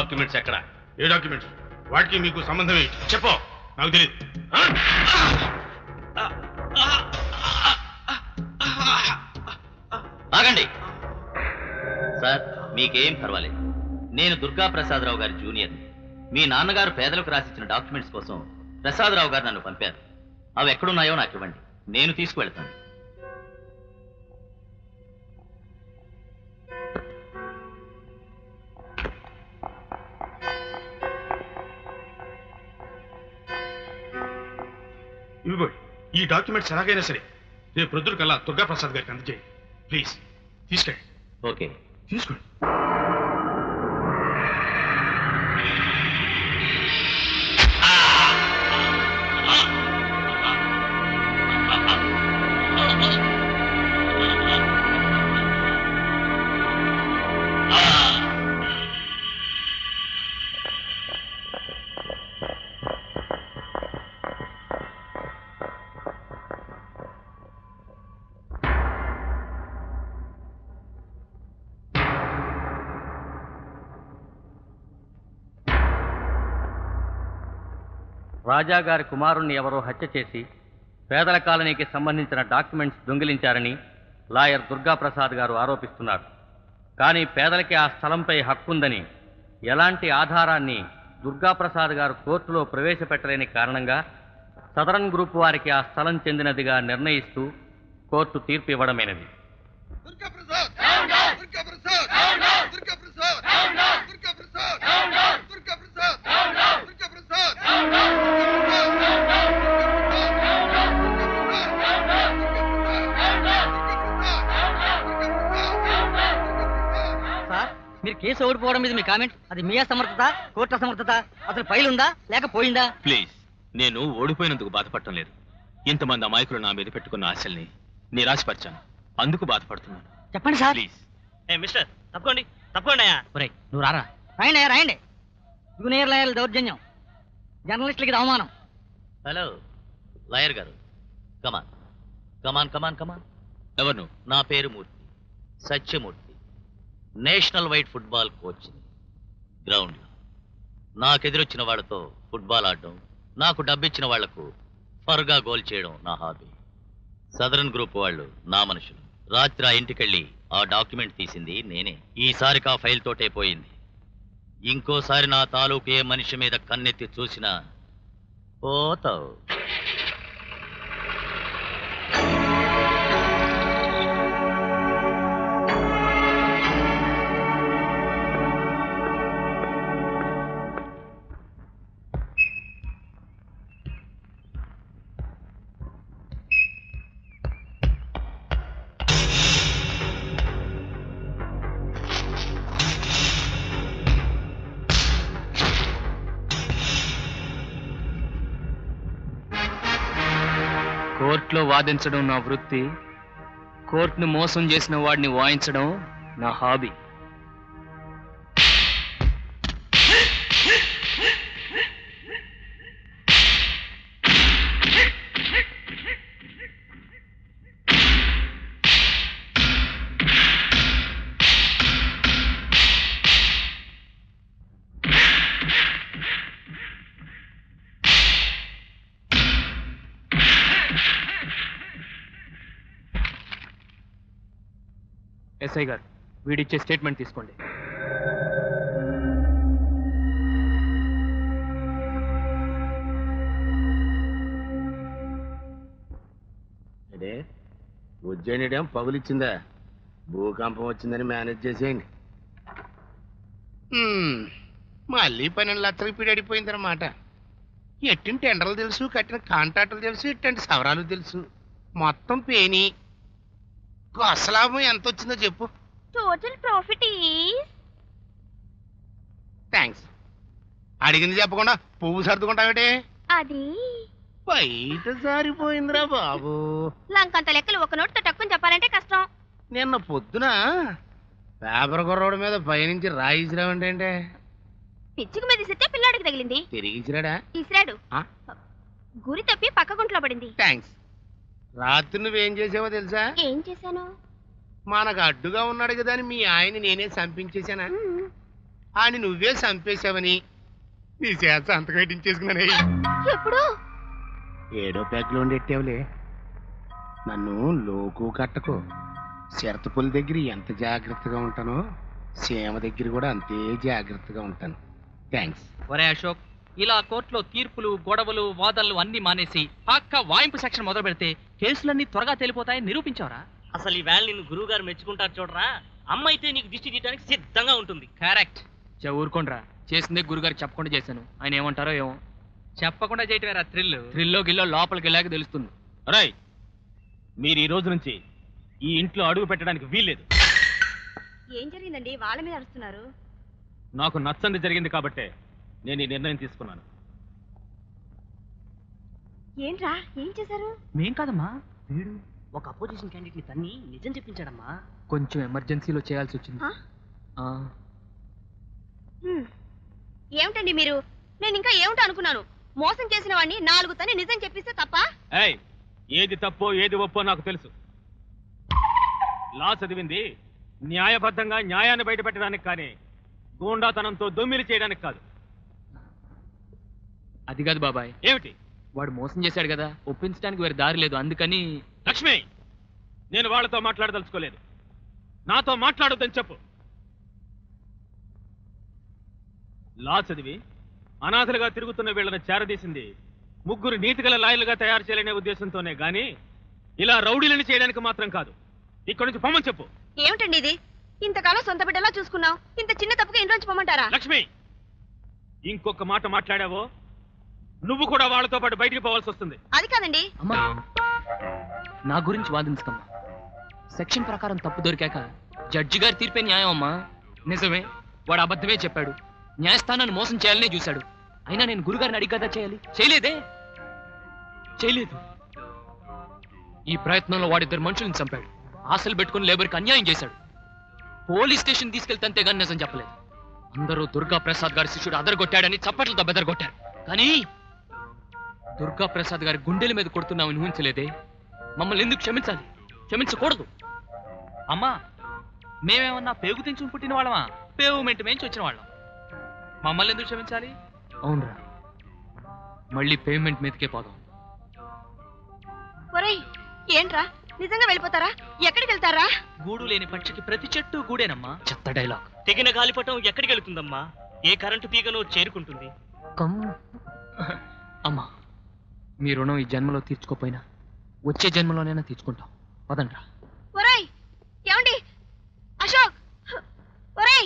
Documents ఎక్కడ ఏ documents వాటికి మీకు సంబంధం ఏంటి చెప్పు నాకు తెలియదు ఆగండి సార్ మీకేం పర్వాలేదు నేను దుర్గా ప్రసాదరావు గారి జూనియర్ మీ నాన్నగారు పేదలకు రాసిచ్చిన డాక్యుమెంట్స్ కోసం ప్రసాదరావు గారు నన్ను పంపారు అవి ఎక్కడున్నాయో నాకు ఇవ్వండి నేను తీసుకువెళ్తాను ఇవిగోండి ఈ డాక్యుమెంట్స్ ఎలాగైనా సరే రేపు ప్రొద్దురు కల్లా దుర్గా ప్రసాద్ గారికి అందజేయండి ప్లీజ్ తీసుకెళ్ళండి ఓకే తీసుకోండి రాజా గారి కుమారుణ్ణి ఎవరో హత్య చేసి పేదల కాలనీకి సంబంధించిన డాక్యుమెంట్స్ దొంగిలించారని లాయర్ దుర్గాప్రసాద్ గారు ఆరోపిస్తున్నారు కానీ పేదలకి ఆ స్థలంపై హక్కుందని ఎలాంటి ఆధారాన్ని దుర్గాప్రసాద్ గారు కోర్టులో ప్రవేశపెట్టలేని కారణంగా సదరన్ గ్రూప్ వారికి ఆ స్థలం చెందినదిగా నిర్ణయిస్తూ కోర్టు తీర్పు ఇవ్వడమైనది సార్ మీరు కేసు ఓడిపోవడం మీద మీ కామెంట్ అది మీ అసమర్థత కోర్టు అసమర్థత అసలు ఫైల్ ఉందా లేక పోయిందా ప్లీజ్ నేను ఓడిపోయినందుకు బాధపడటం లేదు ఇంతమంది అమాయకులు నా మీద పెట్టుకున్న ఆశల్ని నిరాశపరిచాను అందుకు బాధపడుతున్నాను చెప్పండి సార్ ప్లీజ్ ఏ మిస్టర్ తప్పకోండి తప్పకోండి అయ్యా ఒరేయ్ నువ్వు రారా రాయండి అయ్యా, రాయండి జూనియర్ లాయర్ల దౌర్జన్యం జర్నలిస్టులకి ఇది అవమానం హలో లాయర్ గారు కమాన్ కమాన్ కమాన్ కమాన్ ఎవరు నువ్వు నా పేరు Murthy Satyamurthy national wide football coach గ్రౌండ్లో నాకెదురొచ్చిన వాళ్ళతో ఫుట్బాల్ ఆడడం నాకు డబ్బిచ్చిన వాళ్లకు ఫర్గా గోల్ చేయడం నా హాబీ సదరన్ గ్రూప్ వాళ్ళు నా మనుషులు రాత్రి ఆ ఇంటికెళ్ళి ఆ డాక్యుమెంట్ తీసింది నేనే ఈసారికి ఆ ఫైల్ తోటే పోయింది ఇంకోసారి నా తాలూకు ఏ మనిషి మీద కన్నెత్తి చూసినా పోతావు కోర్టులో వాదించడం నా వృత్తి కోర్టును మోసం చేసిన వాడిని వాయించడం నా హాబీ ఎస్ఐ గారు వీడిచ్చే స్టేట్మెంట్ తీసుకోండి అడే ఉజ్జయినిడేం పగులిచ్చిందా భూకంపం వచ్చిందని మేనేజ్ చేసేయండి హ్మ్, మళ్ళీ పన్నెండు లక్షలకు పీడడిపోయిందన్నమాట ఎట్టిన టెండర్లు తెలుసు కట్టిన కాంట్రాక్టులు తెలుసు ఇట్టంటి సవరాలు తెలుసు మొత్తం పేని కొసలాభం ఎంత వచ్చిందో చెప్పు టోటల్ ప్రాఫిట్ ఈజ్ థ్యాంక్స్ అడిగింది చెప్పకుండా పువ్వు సర్దుకుంటావేటే అది బయట సారిపోయిందిరా బాబు లంకంత లెక్కలు ఒక నోటితో తక్కువ చెప్పాలంటే కష్టం నిన్న పొద్దున పేపర్ కుర్రోడు మీద పైనుంచి రాయిసిరావంటే అంటే పిచ్చుకు మీద ఇసిరితే పిల్లాడికి తగిలింది తిరిగి ఇచ్చిరాడా ఇసిరాడు ఆ? గురి తప్పి పక్క గుంట్లో పడింది థ్యాంక్స్ రాత్రి నువ్వేం చేసావో తెలుసా ఏం చేశాను మనకు అడ్డుగా ఉన్నాడు కదా అని మీ ఆయన నేనే చంపించేశానా మ్మ్. అని నువ్వే చంపేశావని నీ చేత సంతకం పెట్టించేసుకున్నానే ఎప్పుడు ఏడో ప్యాక్లో ఉండేట్టేవులే నన్ను లోకు కట్టకు చిరతపుల దగ్గర ఎంత జాగ్రత్తగా ఉంటానో సీమ దగ్గర కూడా అంతే జాగ్రత్తగా ఉంటాను థ్యాంక్స్ ఒరే అశోక్ ఇలా కోర్టులో తీర్పులు గొడవలు వాదనలు అన్ని మానేసి పక్క వాయింపు సెక్షన్ మొదలు పెడితే కేసులన్నీ త్వరగా తెలిపోతాయని నిరూపించావరా అసలు ఈ వేళ నిన్ను గురువు గారు మెచ్చుకుంటారు చూడరా అమ్మ అయితే నీకు దిష్టి తీయడానికి సిద్ధంగా ఉంటుంది కరెక్ట్ ఊరుకోండ్రా చేసిందే గురుగారు చెప్పకుండా చేశాను ఆయన ఏమంటారో ఏమో చెప్పకుండా చేయటమేరా థ్రిల్ థ్రిల్లో గిల్లో లోపలికి వెళ్ళాక తెలుస్తుంది రై మీరు ఈ రోజు నుంచి ఈ ఇంట్లో అడుగు పెట్టడానికి వీల్లేదు ఏం జరిగిందండి వాళ్ళ మీద అరుస్తున్నారు నాకు నచ్చంది జరిగింది కాబట్టే నేను ఈ నిర్ణయం తీసుకున్నాను ఏంట్రా ఏం చేశారు మేం కాదమ్మా వీడు ఒక అపోజిషన్ క్యాండిడేట్ ని తన్ని నిజం చెప్పించాడమ్మా కొంచెం ఎమర్జెన్సీలో చేయాల్సి వచ్చింది హా? ఆ, హ్మ్. ఏమిటండి మీరు నేను ఇంకా ఏమిటో అనుకున్నాను మోసం చేసిన వాడిని నాలుగు తని నిజం చెప్పిస్తే తప్ప ఏయ్ ఏది తప్పో ఏది ఒప్పో నాకు తెలుసు లా చదివింది న్యాయబద్ధంగా న్యాయాన్ని బయటపెట్టడానికి కానీ గూండాతనంతో దొమ్మిలి చేయడానికి కాదు అది కాదు బాబాయ్ ఏమిటి వాడు మోసం చేశాడు కదా ఒప్పించడానికి వేరే దారి లేదు అందుకని లక్ష్మి నేను వాళ్ళతో మాట్లాడదలుచుకోలేదు నాతో మాట్లాడొద్దని చెప్పు లా చదివి అనాథలుగా తిరుగుతున్న వీళ్ళని చేరదీసింది ముగ్గురు నీతిగల లాయలుగా తయారు చేయాలనే ఉద్దేశంతోనే గాని ఇలా రౌడీలను చేయడానికి మాత్రం కాదు ఇక్కడి నుంచి పొమ్మని చెప్పు ఏమిటండి ఇది ఇంతకాలం సొంత బిడ్డలా చూసుకున్నావు ఇంత చిన్న తప్పుగా ఇంట్లోంచి పొమ్మంటారా లక్ష్మి ఇంకొక మాట మాట్లాడావో నువ్వు కూడా వాళ్ళతో పాటు బయటికి పోవాల్సి వస్తుంది అది కాదండి అమ్మా నా గురించి వాదించకమ్మా సెక్షన్ ప్రకారం తప్పు దొరికాక జడ్జి గారి తీర్పే న్యాయం అమ్మా నిజమే వాడు అబద్ధమే చెప్పాడు న్యాయస్థానాన్ని మోసం చేయాలనే చూశాడు అయినా నేను గురుగారిని అడిగి కదా చేయాలి చేయలేదే చేయలేదు ఈ ప్రయత్నంలో వాడిద్దరు మనుషుల్ని చంపాడు ఆశలు పెట్టుకుని లేబర్కి అన్యాయం చేశాడు పోలీస్ స్టేషన్ తీసుకెళ్తే అంతేగాని నిజం చెప్పలేదు అందరూ దుర్గా ప్రసాద్ గారి శిష్యుడు అదరగొట్టాడని చప్పట్లతో బెదరగొట్టారు కానీ దుర్గా ప్రసాద్ గారి గుండెల మీద కొడుతున్నామని ఊహించలేదే మమ్మల్ని ఎందుకు క్షమించాలి క్షమించకూడదు అమ్మా మేమేమన్నా పేగు తెంచుకుని పుట్టిన వాళ్ళమా పేవుమెంట్ మేంచి వచ్చిన వాళ్ళం మమ్మల్ని ఎందుకు క్షమించాలి అవునరా మళ్ళీ పేమెంట్ మీదకే పోదాం ఒరేయ్ ఏంట్రా నిజంగా వెళ్ళిపోతారా ఎక్కడికి వెళ్తారా గూడు లేని పక్షికి ప్రతి చెట్టు గూడేనమ్మా చెత్త డైలాగ్ తెగిన గాలిపటం ఎక్కడికి వెళుతుందమ్మా ఏ కరెంటు తీగనో చేరుకుంటుంది కమ్ అమ్మా మీ రుణం ఈ జన్మలో తీర్చుకోపోయినా వచ్చే జన్మలోనైనా తీర్చుకుంటాం పదండ్రా ఒరేయ్ ఏమండి అశోక్ ఒరేయ్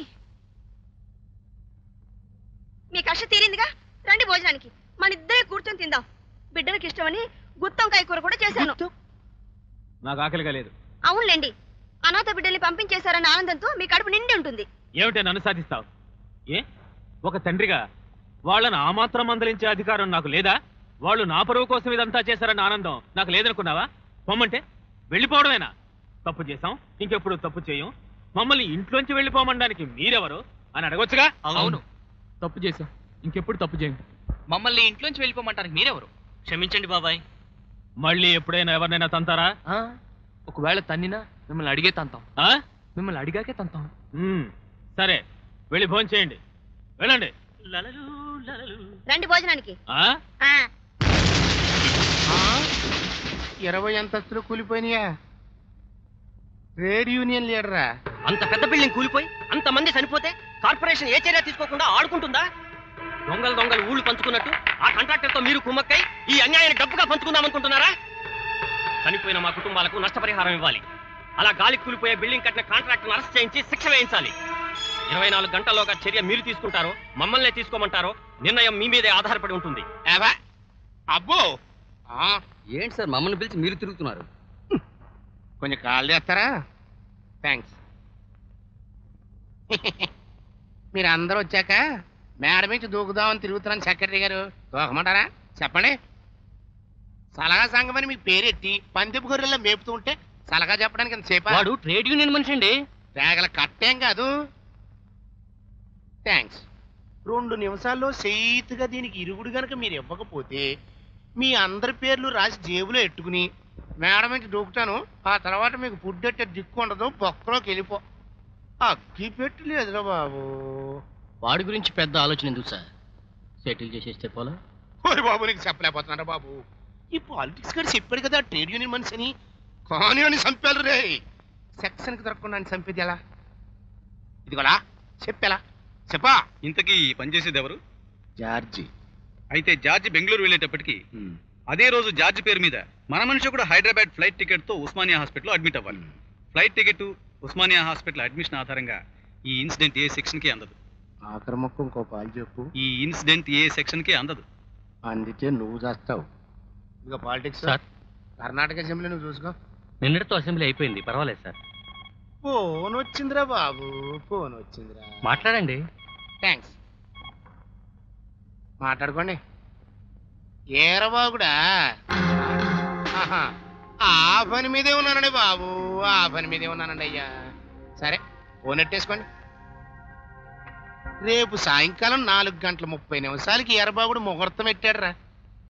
మీ కష్ట తీరిందిగా రండి భోజనానికి మన ఇద్దరే కూర్చొని తిందాం బిడ్డలకు ఇష్టమని గుత్తొంకాయ కూర కూడా చేశాను నాకు ఆకలిగా లేదు అవునులేండి అనాథ బిడ్డల్ని పంపించేశారన్న ఆనందంతో మీ కడుపు నిండి ఉంటుంది ఏమిటి నన్ను సాధిస్తావు ఏ ఒక తండ్రిగా వాళ్ళను ఆ మాత్రం మందలించే అధికారం నాకు లేదా వాళ్ళు నా పరువు కోసం ఇదంతా చేశారన్న ఆనందం నాకు లేదనుకున్నావా పొమ్మంటే వెళ్ళిపోవడమేనా తప్పు చేశాం ఇంకెప్పుడు తప్పు చేయం మమ్మల్ని ఇంట్లోంచి వెళ్ళిపోమనడానికి మీరెవరు అని అడగొచ్చుగా అవును తప్పు చేశాం ఇంకెప్పుడు తప్పు చేయండి మమ్మల్ని ఇంట్లోంచి వెళ్ళిపోమంటానికి మీరెవరు క్షమించండి బాబాయ్ మళ్ళీ ఎప్పుడైనా ఎవరినైనా తంతారా ఆ, ఒకవేళ తన్నినా మిమ్మల్ని అడిగే తంతాం ఆ? మిమ్మల్ని అడిగాకే తంతాం మ్మ్. సరే వెళ్ళి భోజనం చేయండి వెళ్ళండి లలలు లలలు రండి భోజనానికి ఆ ఆ ఆ? ఇరవై అంతస్తులు కూలిపోయినాయా ట్రేడ్ యూనియన్ లీడరా అంత పెద్ద బిల్డింగ్ కూలిపోయి అంత మంది చనిపోతే కార్పొరేషన్ ఏ చర్య తీసుకోకుండా ఆడుకుంటుందా దొంగలు దొంగలు ఊళ్ళు పంచుకున్నట్టు ఆ కాంట్రాక్టర్ తో మీరు కుమ్మక్కై ఈ అన్యాయాన్ని డబ్బుగా పంచుకుందాం అనుకుంటున్నారా చనిపోయిన మా కుటుంబాలకు నష్టపరిహారం ఇవ్వాలి అలా గాలి కూలిపోయే బిల్డింగ్ కట్టిన కాంట్రాక్టర్ అరెస్ట్ చేయించి శిక్ష వేయించాలి ఇరవై నాలుగు గంటల్లోగా చర్య మీరు తీసుకుంటారో మమ్మల్ని తీసుకోమంటారో నిర్ణయం మీ మీదే ఆధారపడి ఉంటుంది ఏవా? అబ్బో ఆ, ఏంటి సార్ మమ్మల్ని పిలిచి మీరు తిరుగుతున్నారు కొంచెం కాల్ చేస్తారా థ్యాంక్స్ మీరు అందరూ వచ్చాక మేడ నుంచి దూకుదామని తిరుగుతున్నాను సెక్రటరీ గారు దూకమంటారా చెప్పండి సలహా సంఘం అని మీకు పేరెట్టి పందిపు గొర్రెల్లో మేపుతూ ఉంటే సలహా చెప్పడానికి ఎంత సేపా వాడు ట్రేడ్ యూనియన్ మనిషి అండి తేగల కట్టేం కాదు థ్యాంక్స్ రెండు నిమిషాల్లో చేయితుగా దీనికి ఇరుగుడు గనక మీరు ఇవ్వకపోతే మీ అందరి పేర్లు రాసి జేబులో ఎట్టుకుని మేడ నుంచి దూకుతాను ఆ తర్వాత మీకు ఫుడ్ ఎట్టే దిక్కు ఉండదు బొక్కలోకి వెళ్ళిపో అగ్గి పెట్టు లేదురా బాబు వాడి గురించి పెద్ద ఆలోచన ఎందుకు సార్ సెటిల్ చేసేస్తే పోలా ఓరి బాబు నీకు చెప్పలేకపోతున్నారా బాబు ఈ పాలిటిక్స్ గారు చెప్పాడు కదా ట్రేడ్ యూనియన్ మనిషి అని కానీ అని చంపారు రే సెక్షన్కి దొరకకుండా అని చంపేది ఎలా ఇదిగోలా చెప్పేలా చెప్పా ఇంతకీ ఈ పనిచేసేది ఎవరు జార్జి అయితే జార్జి బెంగళూరు వెళ్ళేటప్పటికి అదే రోజు జార్జి పేరు మీద మన మనిషి కూడా హైదరాబాద్ ఫ్లైట్ టికెట్ తో ఉస్మానియా హాస్పిటల్లో అడ్మిట్ అవ్వాలి flight ticket Osmania hospital admission ఆధారంగా ఈ ఇన్సిడెంట్ ఏ సెక్షన్ కి అందదు ఆఖరి మొక్క ఇంకో పాలు చెప్పు ఈ ఇన్సిడెంట్ ఏ సెక్షన్ కి అందదు అందుకే నువ్వు చేస్తావు ఇదిగో పాలిటిక్స్ సార్. కర్ణాటక అసెంబ్లీ నువ్వు చూసుకో నిన్నటితో అసెంబ్లీ అయిపోయింది పర్వాలేదు సార్ ఫోన్ వచ్చిందిరా బాబు ఫోన్ వచ్చిందిరా మాట్లాడండి థ్యాంక్స్ మాట్లాడుకోండి ఏరబాగుడా ఆహా, ఆ పని మీదే ఉన్నానండి బాబు ఆ పని మీదే ఉన్నానండి అయ్యా సరే ఫోన్ ఎట్టేసుకోండి రేపు సాయంకాలం నాలుగు గంటల ముప్పై నిమిషాలకి ఎర్రబాగుడు ముహూర్తం పెట్టాడురా